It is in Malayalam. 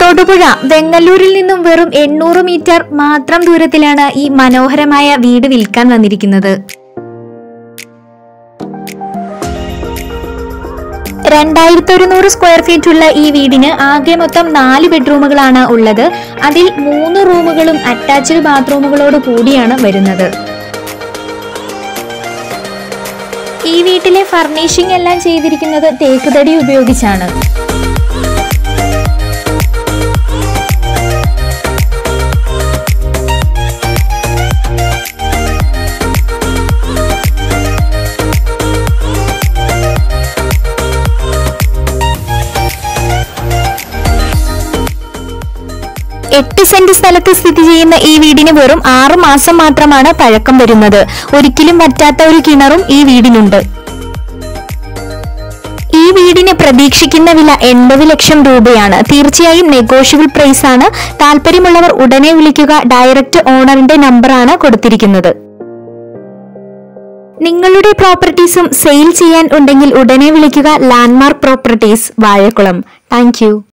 തൊടുപുഴ വെങ്ങല്ലൂരിൽ നിന്നും വെറും എണ്ണൂറ് മീറ്റർ മാത്രം ദൂരത്തിലാണ് ഈ മനോഹരമായ വീട് വിൽക്കാൻ വന്നിരിക്കുന്നത് രണ്ടായിരത്തി ഒരുന്നൂറ് സ്ക്വയർ ഫീറ്റ് ഉള്ള ഈ വീടിന് ആകെ മൊത്തം നാല് ബെഡ്റൂമുകളാണ് ഉള്ളത് അതിൽ മൂന്ന് റൂമുകളും അറ്റാച്ച്ഡ് ബാത്റൂമുകളോട് കൂടിയാണ് വരുന്നത് ഈ വീട്ടിലെ ഫർണിഷിംഗ് എല്ലാം ചെയ്തിരിക്കുന്നത് തേക്കുതടി ഉപയോഗിച്ചാണ് എട്ട് സെന്റ് സ്ഥലത്ത് സ്ഥിതി ചെയ്യുന്ന ഈ വീടിന് വെറും ആറു മാസം മാത്രമാണ് പഴക്കം വരുന്നത് ഒരിക്കലും വറ്റാത്ത ഒരു കിണറും ഈ വീടിനുണ്ട് ഈ വീടിന് പ്രതീക്ഷിക്കുന്ന വില എൺപത് ലക്ഷം രൂപയാണ് തീർച്ചയായും നെഗോഷ്യബിൾ പ്രൈസ് ആണ് താല്പര്യമുള്ളവർ ഉടനെ വിളിക്കുക ഡയറക്റ്റ് ഓണറിന്റെ നമ്പറാണ് കൊടുത്തിരിക്കുന്നത് നിങ്ങളുടെ പ്രോപ്പർട്ടീസും സെയിൽ ചെയ്യാൻ ഉണ്ടെങ്കിൽ ഉടനെ വിളിക്കുക ലാൻഡ്മാർക്ക് പ്രോപ്പർട്ടീസ് വാഴക്കുളം താങ്ക്